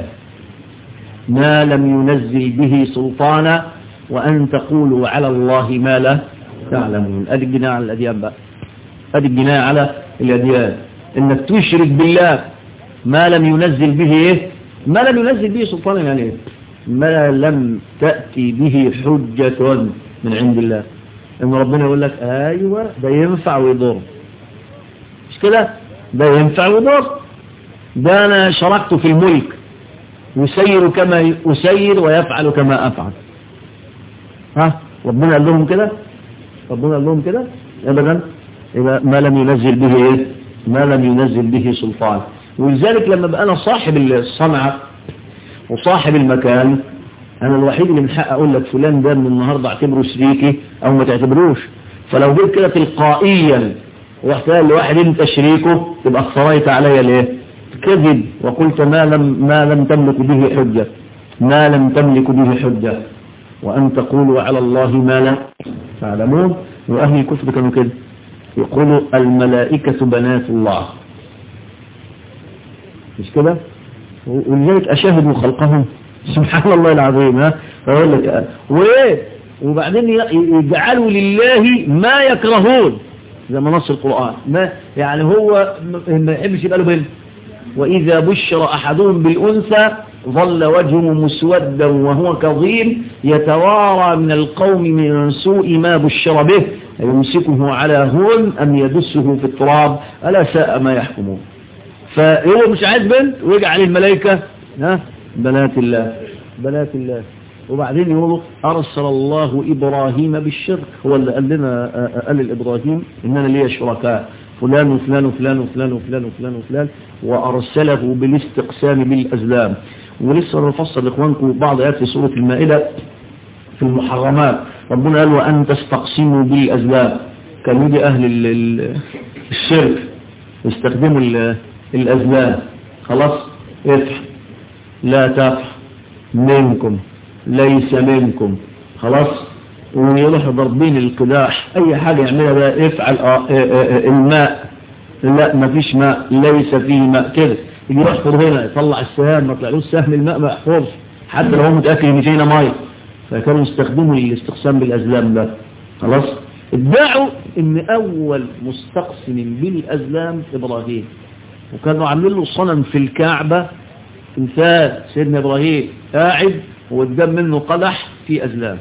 [SPEAKER 1] ما لم ينزل به سلطانا وأن تقولوا على الله ما لا تعلمون أدي البناء على الأديان بقى أدي البناء على الأديان إنك تشرك بالله ما لم ينزل به إيه ما لم ينزل به سلطانا يعني إيه ما لم تأتي به حجة من عند الله إن ربنا يقول لك أيوة ده ينفع ويضر مش كده ده ينفع ويضر ده أنا شركت في الملك يسير كما أسير ويفعل كما أفعل ها ربنا قال لهم كده ربنا قال لهم كده ابدا إذا ما لم ينزل به ايه ما لم ينزل به سلطان ولذلك لما بقى انا صاحب الصنعة وصاحب المكان انا الوحيد اللي من حق اقول لك فلان ده من النهاردة اعتبره شريكي او ما تعتبروش فلو جيت كده تلقائيا ورحت قال لواحد انت شريكه تبقى اختريت عليا ليه كذب وقلت ما لم ما لم تملك به حجة ما لم تملك به حجة وأن تقولوا على الله ما لا تعلمون وأهل الكتب كانوا كده يقولوا الملائكة بنات الله مش كده ولذلك أشاهدوا خلقهم سبحان الله العظيم ها فأقول لك وإيه وبعدين يجعلوا لله ما يكرهون زي ما نص القرآن ما يعني هو ما يحبش يبقى له بنت وإذا بشر أحدهم بالأنثى ظل وجهه مسودا وهو كظيم يتوارى من القوم من سوء ما بشر به يمسكه على هون أم يدسه في التراب ألا ساء ما يحكمون فهو مش عايز بنت ويجعل الملائكة ها بنات الله بنات الله وبعدين يقولوا أرسل الله إبراهيم بالشرك هو اللي قال لنا قال الإبراهيم إننا لي شركاء فلان وفلان وفلان وفلان وفلان وفلان وفلان وأرسله بالاستقسام بالأزلام ولسه نفصل لإخوانكم بعض آيات في سورة المائدة في المحرمات ربنا قال وأن تستقسموا بالأزلام كانوا دي أهل الشرك يستخدموا الأزلام خلاص افح لا تفح منكم ليس منكم خلاص ويروح ضربين القداح اي حاجة يعملها بقى افعل آه الماء لا ما فيش ماء ليس فيه ماء كده يجي يحفر هنا يطلع السهام ما طلعلوش سهم الماء ما يحفرش حتى لو هو متأكد ان فينا مية فكانوا يستخدموا الاستقسام بالازلام ده خلاص ادعوا ان اول مستقسم بالازلام ابراهيم وكانوا عاملين له صنم في الكعبة تمثال سيدنا ابراهيم قاعد وقدام منه قدح في ازلام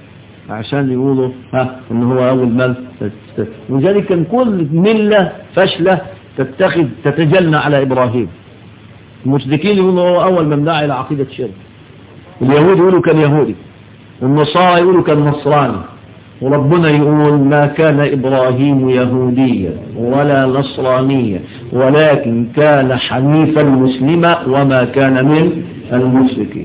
[SPEAKER 1] عشان يقولوا ها ان هو اول مال وذلك كان كل ملة فاشلة تتخذ تتجنى على ابراهيم المشركين يقولوا هو اول من دعا الى عقيدة الشرك اليهود يقولوا كان يهودي والنصارى يقولوا كان نصراني وربنا يقول ما كان إبراهيم يهوديا ولا نصرانيا ولكن كان حنيفا مسلما وما كان من المشركين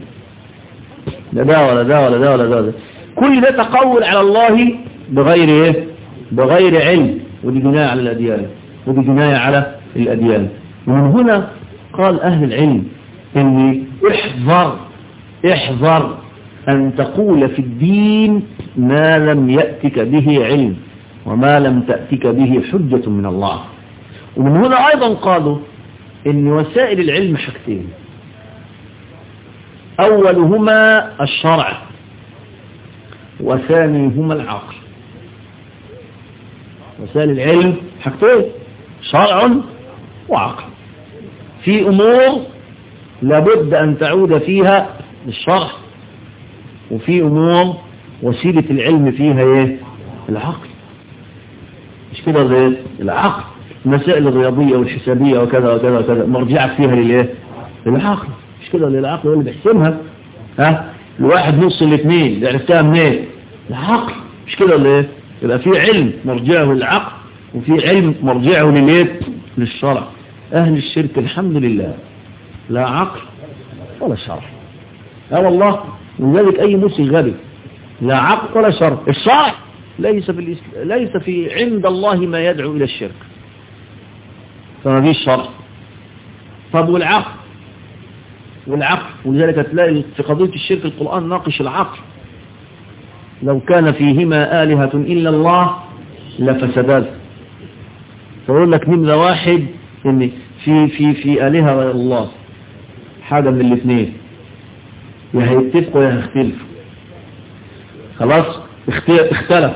[SPEAKER 1] لا ده ولا ده ولا ده ولا ده, ولا ده. كل ده تقول على الله بغير ايه بغير علم ودي جناية على الأديان ودي جناية على الأديان ومن هنا قال أهل العلم إني احذر احذر أن تقول في الدين ما لم يأتك به علم وما لم تأتك به حجة من الله ومن هنا أيضا قالوا إن وسائل العلم حاجتين أولهما الشرع وثانيهما العقل وسائل العلم حاجتين شرع وعقل في أمور لابد أن تعود فيها للشرع وفي أمور وسيلة العلم فيها ايه العقل مش كده زي العقل المسائل الرياضية والحسابية وكذا وكذا وكذا مرجعك فيها للايه للعقل مش كده للعقل هو اللي بيحسمها ها الواحد نص الاثنين اللي عرفتها منين العقل مش كده ولا ايه يبقى في علم مرجعه للعقل وفي علم مرجعه للايه للشرع اهل الشرك الحمد لله لا عقل ولا شرع اه والله ولذلك اي مسلم غبي لا عقل ولا شرع الشرع ليس في الإسلام ليس في عند الله ما يدعو الى الشرك فما فيش شرع طب والعقل والعقل ولذلك هتلاقي في قضية الشرك القرآن ناقش العقل لو كان فيهما آلهة إلا الله لفسدات فيقول لك نمرة واحد ان في في في آلهة غير الله حاجة من الاثنين يا هيتفقوا يا هيختلفوا خلاص اختلف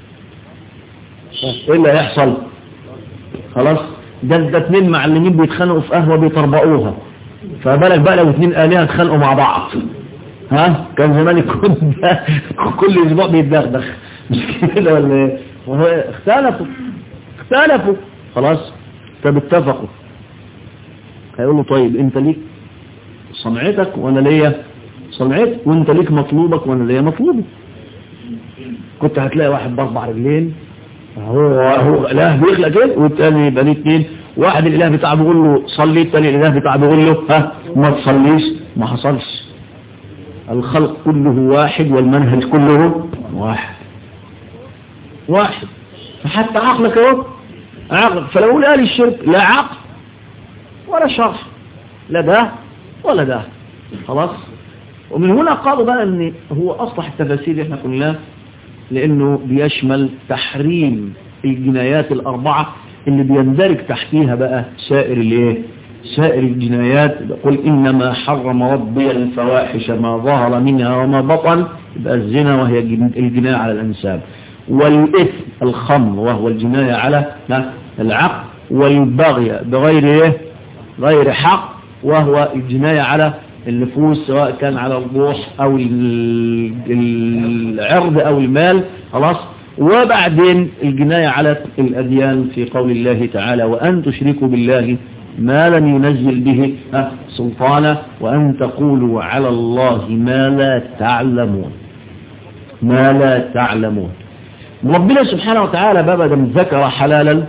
[SPEAKER 1] ايه اللي هيحصل خلاص ده ده اتنين معلمين بيتخانقوا في قهوة بيطربقوها فبالك بقى لو اتنين آلهة اتخانقوا مع بعض ها كان زمان يكون كل اسبوع بيتدغدغ مش كده ولا ايه وهو اختلفوا اختلفوا خلاص طب اتفقوا هيقول له طيب انت ليك صنعتك وانا ليا صنعتك وانت ليك مطلوبك وانا ليا مطلوبي كنت هتلاقي واحد باربع رجلين هو هو اله بيخلق كده والتاني يبقى ليه اتنين واحد الاله بتاعه بيقول له صلي التاني الاله بتاعه بيقول له ها ما تصليش ما حصلش الخلق كله واحد والمنهج كله واحد واحد فحتى عقلك اهو عقلك فلو قال الشرك لا عقل ولا شرع لا ده ولا ده خلاص ومن هنا قالوا بقى ان هو اصلح التفاسير اللي احنا قلناه لانه بيشمل تحريم الجنايات الاربعة اللي بيندرج تحتيها بقى سائر الايه سائر الجنايات قل انما حرم ربي الفواحش ما ظهر منها وما بطن يبقى الزنا وهي الجناية على الانساب والاثم الخمر وهو الجناية على العقل والبغي بغير ايه غير حق وهو الجناية على النفوس سواء كان على الروح او العرض او المال خلاص وبعدين الجناية على الأديان في قول الله تعالى وأن تشركوا بالله ما لم ينزل به سلطانا وأن تقولوا على الله ما لا تعلمون ما لا تعلمون ربنا سبحانه وتعالى بابا ذكر حلالا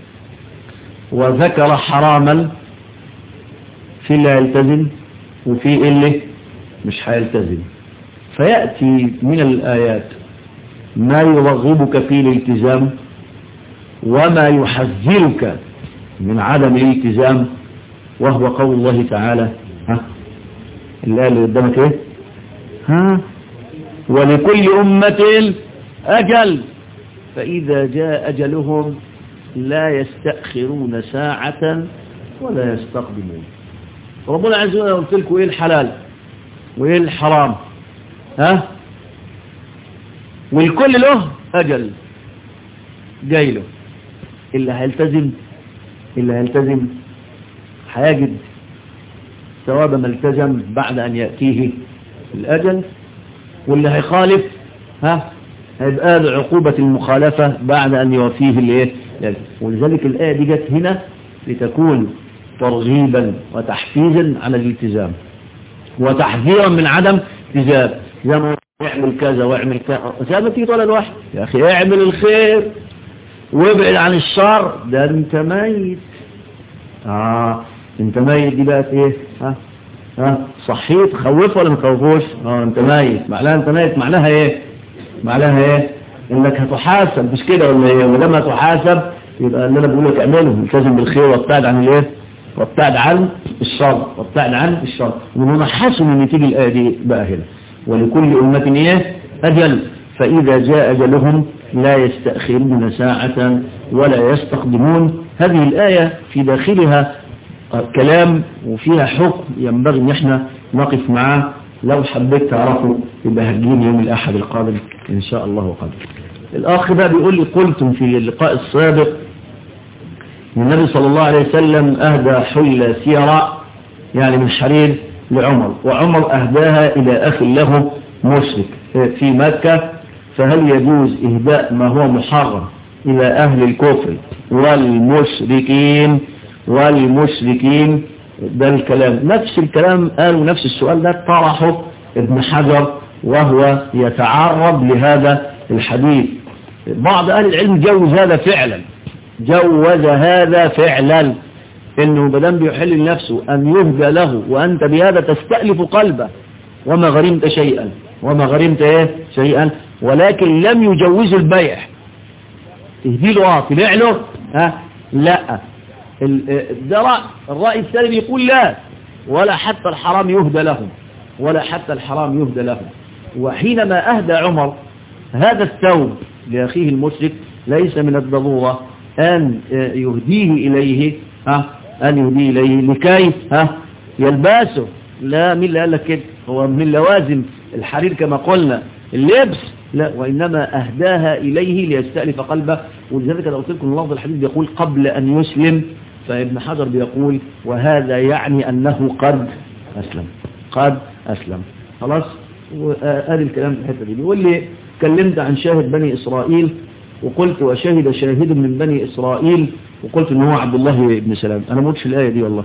[SPEAKER 1] وذكر حراما في اللي يلتزم وفي اللي مش هيلتزم فيأتي من الآيات ما يرغبك في الالتزام وما يحذرك من عدم الالتزام وهو قول الله تعالى ها الآية اللي قدامك ايه ها ولكل أمة أجل فإذا جاء أجلهم لا يستأخرون ساعة ولا يستقدمون ربنا عز وجل قلت لكم ايه الحلال وايه الحرام ها والكل له أجل جاي له اللي هيلتزم اللي هيلتزم هيجد ثواب ما التزم بعد أن يأتيه الأجل واللي هيخالف ها هيبقى له عقوبة المخالفة بعد أن يوفيه الايه ولذلك الآية دي جت هنا لتكون ترغيبا وتحفيزا على الالتزام وتحذيرا من عدم التزام زي ما اعمل كذا واعمل كذا زي ما تيجي تقول الواحد يا اخي اعمل الخير وابعد عن الشر ده انت ميت اه انت ميت دي بقى ايه ها ها صحيت خوف ولا ما تخوفوش اه انت ميت معناها انت ميت معناها ايه معناها ايه انك هتحاسب مش كده ولا ايه ولما تحاسب يبقى اللي انا بقول لك اعمله التزم بالخير وابتعد عن الايه وابتعد عن الشر وابتعد عن الشر ومن هنا حسن ان تيجي الايه دي بقى هنا ولكل أمة إيه أجل فإذا جاء أجلهم لا يستأخرون ساعة ولا يستقدمون هذه الآية في داخلها كلام وفيها حكم ينبغي ان احنا نقف معاه لو حبيت تعرفوا يبقى هتجيني يوم الأحد القادم إن شاء الله قدر الأخ ده بيقول لي قلتم في اللقاء السابق النبي صلى الله عليه وسلم أهدى حلة سيرة يعني من حرير لعمر وعمر أهداها إلى أخ له مشرك في مكة فهل يجوز إهداء ما هو محرم إلى أهل الكفر والمشركين والمشركين ده الكلام نفس الكلام قالوا نفس السؤال ده طرحه ابن حجر وهو يتعرض لهذا الحديث بعض أهل العلم جوز هذا فعلا جوز هذا فعلا انه مدام بيحل لنفسه ان يهدى له وانت بهذا تستألف قلبه وما غرمت شيئا وما غرمت ايه شيئا ولكن لم يجوز البيع تهدي له اه تبيع له ها لا ده رأي الرأي الثاني يقول لا ولا حتى الحرام يهدى لهم ولا حتى الحرام يهدى لهم وحينما أهدى عمر هذا الثوب لأخيه المشرك ليس من الضرورة أن يهديه إليه ها أن يهديه إليه لكي ها يلبسه لا مين اللي قال لك كده هو من لوازم الحرير كما قلنا اللبس لا وإنما أهداها إليه ليستألف قلبه ولذلك لو قلت لكم لفظ الحديث بيقول قبل أن يسلم فابن حجر بيقول وهذا يعني أنه قد أسلم قد أسلم خلاص وقال الكلام في الحتة دي بيقول لي كلمت عن شاهد بني إسرائيل وقلت وشهد شاهد من بني إسرائيل وقلت إن هو عبد الله بن سلام أنا ما قلتش الآية دي والله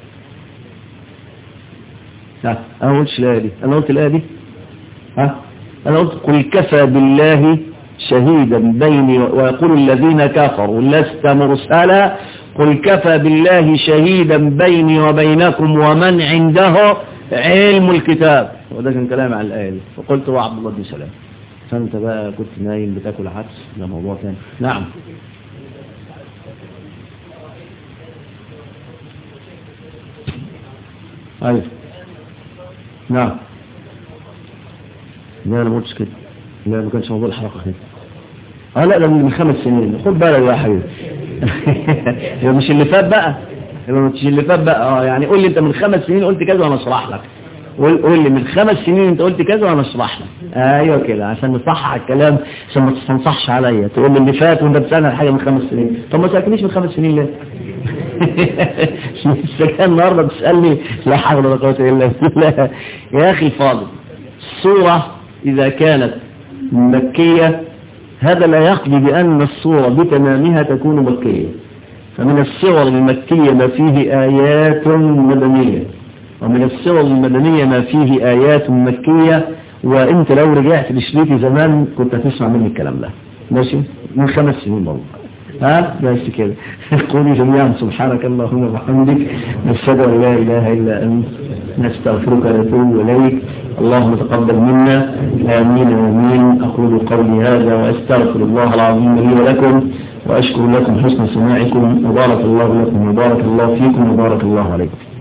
[SPEAKER 1] ها أنا ما قلتش الآية دي أنا قلت الآية دي ها أنا قلت قل كفى بالله شهيدا بيني ويقول الذين كفروا لست مرسلا قل كفى بالله شهيدا بيني وبينكم ومن عنده علم الكتاب وده كان كلام عن الآية دي فقلت هو عبد الله بن سلام فأنت بقى كنت نايم بتاكل عدس ده موضوع ثاني نعم أيوه نعم لا أنا ما قلتش كده لا ما كانش موضوع الحلقة كده اه لا ده من خمس سنين خد بالك يا حبيبي يبقى مش اللي فات بقى يبقى مش اللي فات بقى اه يعني قول لي انت من خمس سنين قلت كذا وانا اشرح لك قول قول لي من خمس سنين انت قلت كذا وانا اشرح لك ايوه كده عشان نصحح الكلام عشان ما تستنصحش عليا تقول لي اللي فات وانت بتسالني على حاجه من خمس سنين طب ما سالتنيش من خمس سنين ليه لسه كان النهارده بتسالني لا حول ولا قوه الا بالله يا اخي الفاضل الصوره اذا كانت مكيه هذا لا يقضي بأن الصورة بتمامها تكون مكية فمن الصور المكية ما فيه آيات مدنية ومن الصور المدنية ما فيه آيات مكية وانت لو رجعت لشريطي زمان كنت هتسمع مني الكلام ده ماشي من خمس سنين برضه ها بس كده قولي جميعا سبحانك اللهم وبحمدك نشهد ان لا اله الا انت نستغفرك ونتوب اليك اللهم تقبل منا امين امين اقول قولي هذا واستغفر الله العظيم لي ولكم واشكر لكم حسن سماعكم وبارك الله لكم وبارك الله فيكم وبارك الله عليكم